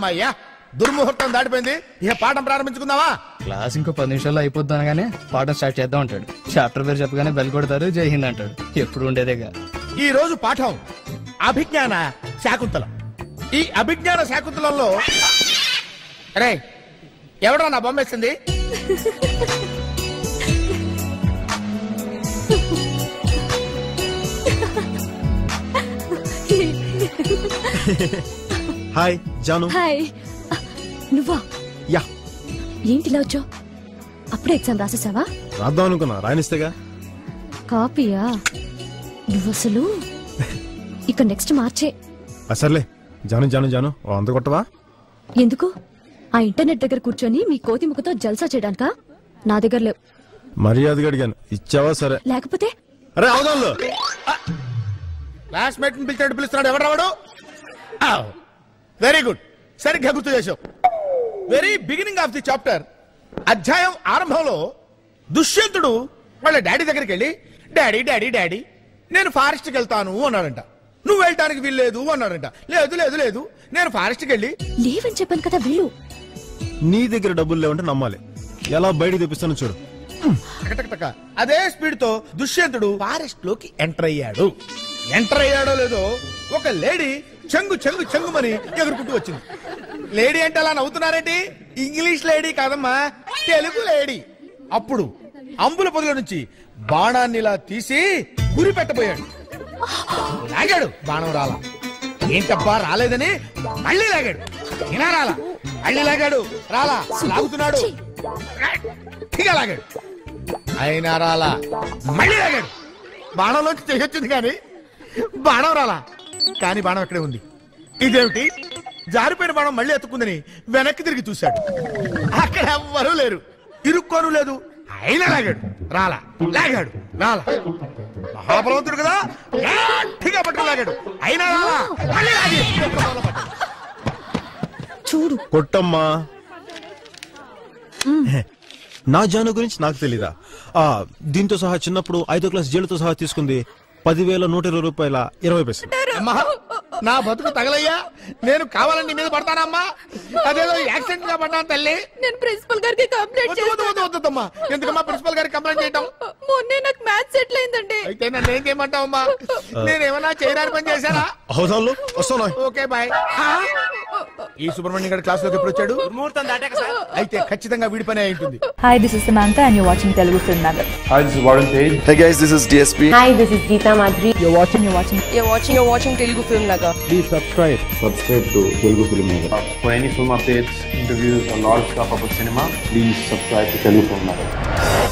అమ్మయ్యా దుర్ముహూర్తం దాటిపోయింది ఇక పాఠం ప్రారంభించుకుందామా క్లాస్ ఇంకో పది నిమిషాల్లో అయిపోద్ది అనగానే పాఠం స్టార్ట్ చేద్దాం అంటాడు చాప్టర్ పేరు చెప్పగానే బెల్ కొడతారు జై హింద్ అంటాడు ఎప్పుడు ఉండేదేగా ఈ రోజు పాఠం అభిజ్ఞాన శాకుంతలం ఈ అభిజ్ఞాన శాకుంతలంలో రే ఎవడో నా బొమ్మ వేసింది హాయ్ జాను హాయ్ నువ్వా యా ఏంటి ఇలా వచ్చావు అప్పుడే ఎగ్జామ్ రాసేసావా రాద్దాం అనుకున్నా రాయనిస్తేగా కాపీయా నువ్వు అసలు ఇక నెక్స్ట్ మార్చే ఆ, సర్లే జాను జాను జాను ఓ అంత కొట్టవా ఎందుకు ఆ ఇంటర్నెట్ దగ్గర కూర్చొని మీ కోతి ముఖతో జల్సా చేయడానికా నా దగ్గర లేవు మర్యాదగా అడిగాను ఇచ్చావా సరే లేకపోతే అరే అవదాన్లో క్లాస్మేట్ ని పిలిచాడు పిలుస్తున్నాడు ఎవడవాడు వెరీ గుడ్ సరిగ్గా గుర్తు చేసావు very beginning of the chapter అధ్యాయం ఆరంభంలో దుష్యంతుడు వాళ్ళ డాడీ దగ్గరికి వెళ్ళి డాడీ డాడీ డాడీ నేను ఫారెస్ట్కి వెళ్తాను అన్నాడంట నువ్వు వెళ్ళటానికి వీల్లేదు అన్నాడంట లేదు లేదు లేదు నేను ఫారెస్ట్కి వెళ్ళి లేవని చెప్పాను కదా వెళ్ళు నీ దగ్గర డబ్బులు లేవంటే నమ్మాలి ఎలా బయటికి తెప్పిస్తానో చూడు టకటకటక అదే స్పీడ్ తో దుష్యంతుడు ఫారెస్ట్ లోకి ఎంటర్ అయ్యాడు ఎంటర్ అయ్యాడో లేదో ఒక లేడీ చెంగు చెంగు చెంగుమని ఎగురుకుంటూ వచ్చింది లేడీ అంటే అలా నవ్వుతున్నారేంటి ఇంగ్లీష్ లేడీ కాదమ్మా తెలుగు లేడీ అప్పుడు అంబుల పొదిలో నుంచి బాణాన్ని ఇలా తీసి గురి పెట్టబోయాడు లాగాడు బాణం రాలా ఏంటబ్బా రాలేదని మళ్ళీ లాగాడు ఇలా రాలా మళ్ళీ లాగాడు రాలా లాగుతున్నాడు గట్టిగా లాగాడు అయినా రాలా మళ్ళీ లాగాడు బాణంలోంచి చేయొచ్చింది కానీ బాణం రాలా కానీ బాణం అక్కడే ఉంది ఇదేమిటి జారిపోయిన బాణం మళ్ళీ ఎత్తుకుందని వెనక్కి తిరిగి చూశాడు అక్కడ ఎవ్వరూ లేరు ఇరుక్కోను లేదు అయినా లాగాడు రాలా లాగాడు రాలా మహాబలవంతుడు కదా గట్టిగా పట్టుకు లాగాడు అయినా రాలా మళ్ళీ లాగి చూడు కొట్టమ్మా నా జాను గురించి నాకు తెలీదా ఆ దీంతో సహా చిన్నప్పుడు ఐదో క్లాస్ జైలుతో సహా తీసుకుంది పదివేల నూట ఇరవై రూపాయల ఇరవై పైసలు అమ్మా నా బతుకు తగలయ్యా నేను కావాలని నీ మీద పడతానమ్మా అదేదో యాక్సిడెంట్ గా పడ్డాను తల్లి నేను ప్రిన్సిపల్ గారికి కంప్లైంట్ వద్దు వద్దు వద్దు వద్దమ్మా ఎందుకమ్మా ప్రిన్సిపల్ గారికి కంప్లైంట్ చేయటం మొన్నే నాకు మ్యాథ్స్ సెటిల్ అయిందండి అయితే నన్ను ఏం చేయమంటావమ్మా నేనేమన్నా చేయడానికి పని చేశానా అవసరాలు వస్తాను ఓకే బాయ్ ఈ సుబ్రహ్మణ్యం గారి క్లాస్ లోకి ఎప్పుడు వచ్చాడు అయితే ఖచ్చితంగా వీడి పని అయి ఉంటుంది Hi, this is Samantha, and you're watching Telugu Film Nagar. Hi, this is Warren Page. Hey guys, this is DSP. Hi, this is Geeta Madhuri. You're watching, you're watching. you're watching you're watching Telugu Film Nagar. Subscribe to Telugu Film Nagar. For any film updates, interviews, or lot of stuff about cinema, please subscribe to Telugu Film Nagar.